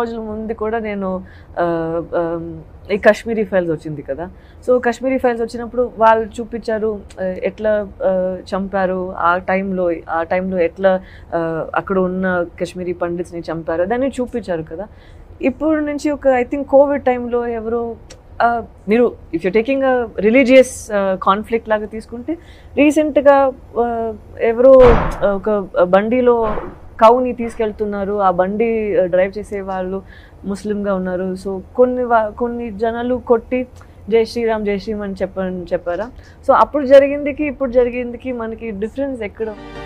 రోజుల ముందు కూడా నేను ఆ, ఆ, ఈ కాశ్మీరీ ఫైల్స్ వచ్చింది కదా సో కాశ్మీరీ ఫైల్స్ వచ్చినప్పుడు వాళ్ళు చూపించారు ఆ, ఎట్లా ఆ, చంపారు ఆ టైంలో ఆ టైంలో ఎట్లా ఆ, అక్కడ ఉన్న కాశ్మీరీ పండిట్స్ని చంపారు దాన్ని చూపించారు కదా ఇప్పుడు నుంచి ఒక ఐ థింక్ కోవిడ్ టైంలో ఎవరో ఆ, మీరు if you taking religious conflict లాగా తీసుకుంటే రీసెంట్గా ఎవరో ఆ, ఒక బండిలో కౌని తీసుకెళ్తున్నారు ఆ బండి డ్రైవ్ చేసే వాళ్ళు ముస్లింగా ఉన్నారు సో కొన్ని వా- కొన్ని జనాలు కొట్టి జై శ్రీరామ్ జై శ్రీరామ్ అని చెప్పని చెప్పారా సో అప్పుడు జరిగిందికి ఇప్పుడు జరిగిందికి మనకి డిఫరెన్స్ ఎక్కడ